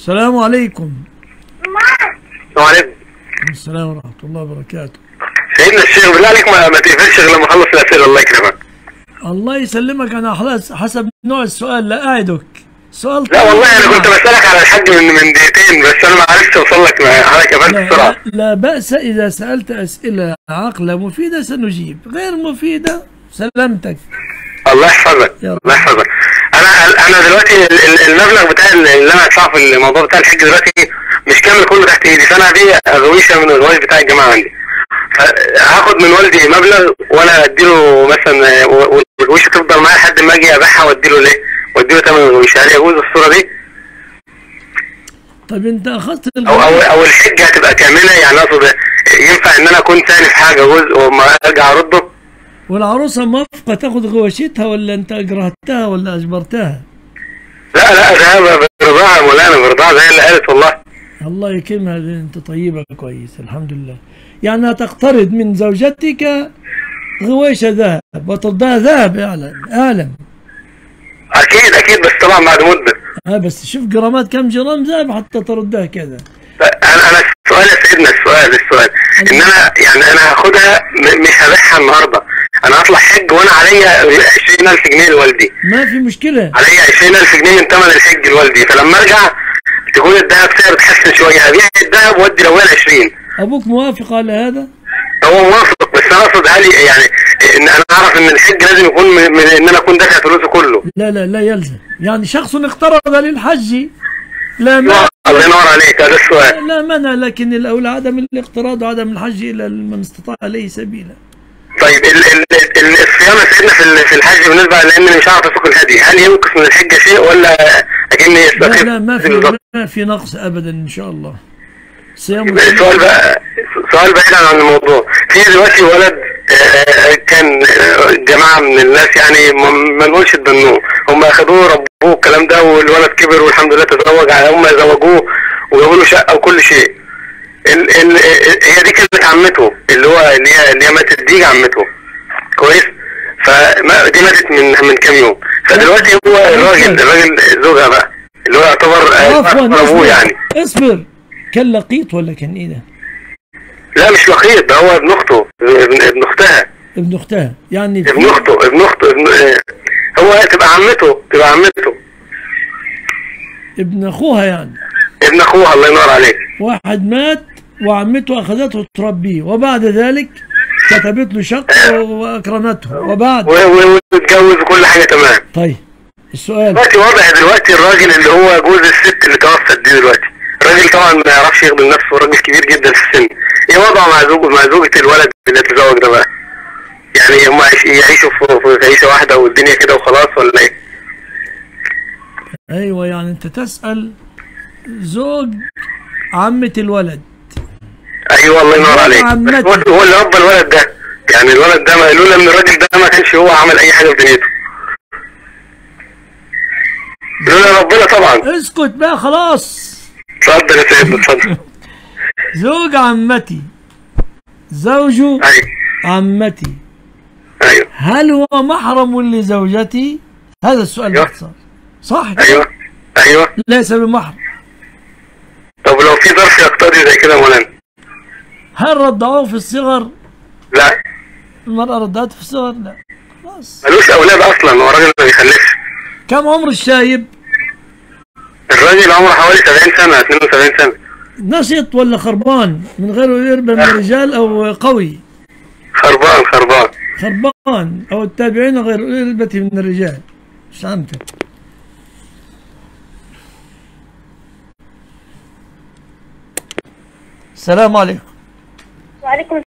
السلام عليكم السلام عليكم السلام ورحمة الله وبركاته سيدنا الشيخ بالله عليك ما, ما تقفلش غير لما اخلص الاسئله الله يكرمك الله يسلمك أنا خلاص حسب نوع السؤال لا أعدك سؤال لا طويل. والله انا كنت بسالك على الحج من من دقيقتين بس انا ما عرفتش اوصل لك مع- حضرتك قفلت لا, بسرعه لا بأس إذا سألت أسئلة عاقلة مفيدة سنجيب غير مفيدة سلمتك الله يحفظك يا رب. الله يحفظك انا انا دلوقتي ال- ال- المبلغ بتاع اللي انا هدفعه في الموضوع بتاع الحج دلوقتي مش كامل كله تحت ايدي فانا دي غويشه من الغوايش بتاع الجماعه عندي هاخد من والدي مبلغ وانا اديله مثلا و- والغويشه تفضل معايا لحد ما اجي ابيعها واديله ليه؟ واديله ثمن الغويشه هل يجوز الصوره دي؟ طيب أنت أخذت او او الغواية او الحجه هتبقى كامله يعني اقصد ينفع ان انا اكون ثاني في حاجه جزء وما ارجع ارده؟ والعروسة موافقة تاخذ غواشتها ولا أنت أكرهتها ولا أجبرتها لا لا ده برضاها يا مولانا برضاها زي اللي قالت والله الله يكرمها أنت طيبة كويس الحمد لله يعني تقترض من زوجتك غويشة ذهب وترضاها ذهب أعلم أعلم اكيد اكيد بس طبعا بعد مده ها بس شوف جرامات كم جرام ذهب حتى تردها كذا انا انا السؤال يا سيدنا السؤال السؤال ان انا يعني انا هاخدها م- مش هبيعها النهارده انا هطلع حج وانا عليا 20000 جنيه لوالدي ما في مشكلة عليا 20000 جنيه من ثمن الحج لوالدي فلما ارجع تكون الذهب سعره اتحسن شويه هبيع الذهب وادي لوال 20 أبوك موافق على هذا؟ هو موافق بس انا اقصد هل يعني ان انا اعرف ان الحج لازم يكون من, من ان انا اكون دافع فلوسه كله لا لا لا يلزم يعني شخص اقترض للحج لا ما الله ينور عليك هذا السؤال لا منع لكن الأولى عدم الاقتراض وعدم الحج إلى من استطاع عليه سبيلا طيب ال ال ال الصيام يا سيدنا في ال- في الحج بالنسبه لان مش هعرف اسوق الهدي هل ينقص من الحجه شيء ولا اكني لا يستخف لا ما في بالظبط؟ ما في نقص أبدا إن شاء الله صيام السؤال بقى سؤال بعيد عن الموضوع في دلوقتي ولد آه، كان آه، جماعه من الناس يعني ما ما نقولش اتبنوه هم اخدوه ربوه الكلام ده والولد كبر والحمد لله تزوج هم زوجوه وجابوا له شقه وكل شيء ال ال هي دي كانت عمته اللي هو اللي هي اللي هي ماتت دي عمته كويس فما دي ماتت من من كام يوم فدلوقتي هو الراجل الراجل زوجها بقى اللي هو يعتبر آه، عفوا ابوه اصبر يعني اصبر كان لقيط ولا كان إيه ده؟ لا مش لقيط ده هو ابن اخته ابن, ابن اختها ابن أختها يعني ابن اخته ابن اخته ابن آه، هو تبقى عمته تبقى عمته ابن أخوها يعني ابن اخوها الله ينور عليك واحد مات وعمته أخذته تربيه وبعد ذلك كتبت له شقة وأكرمته وبعد و- و- واتجوز وكل حاجه تمام طيب السؤال دلوقتي واضح دلوقتي الراجل اللي هو جوز الست اللي توفت دي دلوقتي الراجل طبعا ما يعرفش يخدم نفسه راجل كبير جدا في السن ايه وضعه مع زوجه مع زوجة الولد اللي اتزوج ده بقى يعني هم يعيش- يعيشوا في في عيشة واحدة والدنيا كده وخلاص ولا ايه أيوة يعني أنت تسأل زوج عمة الولد ايوه الله ينور عليك عمتي. بس هو هو اللي ربى الولد ده يعني الولد ده ما لولا ان الراجل ده ما كانش هو عمل اي حاجة في دنيته لولا ربنا طبعا اسكت بقى خلاص اتفضل يا سيدنا اتفضل زوج عمتي زوج ايوه عمتي ايوه هل هو محرم لزوجتي هذا السؤال أيوة. باختصار صح كده؟ ايوه ايوه ليس بمحرم طب لو في ظرف يقتضي زي كده يا مولانا هل رضعوه في الصغر لا المرأة رضعته في الصغر لا خلاص ملوش اولاد اصلا هو راجل ما بيخلفش كم عمر الشايب الراجل عمره حوالي 70 سنه 72 سنه نشط ولا خربان من غير يربى من الرجال او قوي خربان خربان خربان او التابعين غير يربة من الرجال مش فهمتك السلام عليكم وعليكم